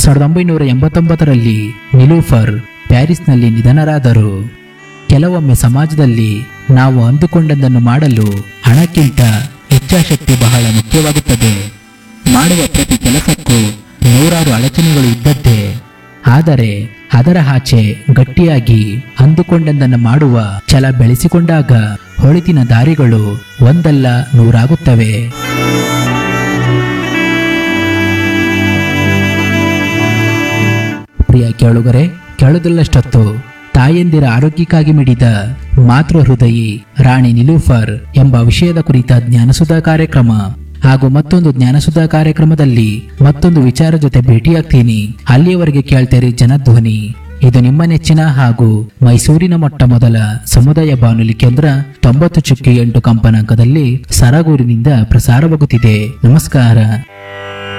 ಸಾವಿರದ ಒಂಬೈನೂರ ಎಂಬತ್ತೊಂಬತ್ತರಲ್ಲಿ ನಿಲೂಫರ್ ಪ್ಯಾರಿಸ್ನಲ್ಲಿ ನಿಧನರಾದರು ಕೆಲವೊಮ್ಮೆ ಸಮಾಜದಲ್ಲಿ ನಾವು ಅಂದುಕೊಂಡದ್ದನ್ನು ಮಾಡಲು ಹಣಕ್ಕಿಂತ ಇಚ್ಛಾಶಕ್ತಿ ಬಹಳ ಮುಖ್ಯವಾಗುತ್ತದೆ ಮಾಡುವ ಪ್ರತಿ ಕೆಲಸಕ್ಕೂ ನೂರಾರು ಅಡಚಣೆಗಳು ಇದ್ದದ್ದೇ ಆದರೆ ಅದರ ಆಚೆ ಗಟ್ಟಿಯಾಗಿ ಅಂದುಕೊಂಡದ್ದನ್ನು ಮಾಡುವ ಛಲ ಬೆಳೆಸಿಕೊಂಡಾಗ ಹೊಳಿತಿನ ದಾರಿಗಳು ಒಂದಲ್ಲ ನೂರಾಗುತ್ತವೆ ಪ್ರಿಯ ಕೇಳುಗರೆ ಕೇಳುವುದಿಲ್ಲಷ್ಟೊತ್ತು ತಾಯಂದಿರ ಆರೋಗ್ಯಕ್ಕಾಗಿ ಮಿಡಿದ ಮಾತೃ ಹೃದಯಿ ರಾಣಿ ನಿಲೂಫರ್ ಎಂಬ ವಿಷಯದ ಕುರಿತ ಜ್ಞಾನಸುಧಾ ಕಾರ್ಯಕ್ರಮ ಹಾಗೂ ಮತ್ತೊಂದು ಜ್ಞಾನಸುಧಾ ಕಾರ್ಯಕ್ರಮದಲ್ಲಿ ಮತ್ತೊಂದು ವಿಚಾರ ಜೊತೆ ಭೇಟಿಯಾಗ್ತೀನಿ ಅಲ್ಲಿಯವರೆಗೆ ಕೇಳ್ತೇರಿ ಜನಧ್ವನಿ ಇದು ನಿಮ್ಮ ನೆಚ್ಚಿನ ಹಾಗೂ ಮೈಸೂರಿನ ಮೊಟ್ಟ ಮೊದಲ ಸಮುದಾಯ ಬಾನುಲಿ ಕೇಂದ್ರ ತೊಂಬತ್ತು ಚುಕ್ಕಿ ಎಂಟು ಕಂಪನಾಂಕದಲ್ಲಿ ಸರಗೂರಿನಿಂದ ಪ್ರಸಾರವಾಗುತ್ತಿದೆ ನಮಸ್ಕಾರ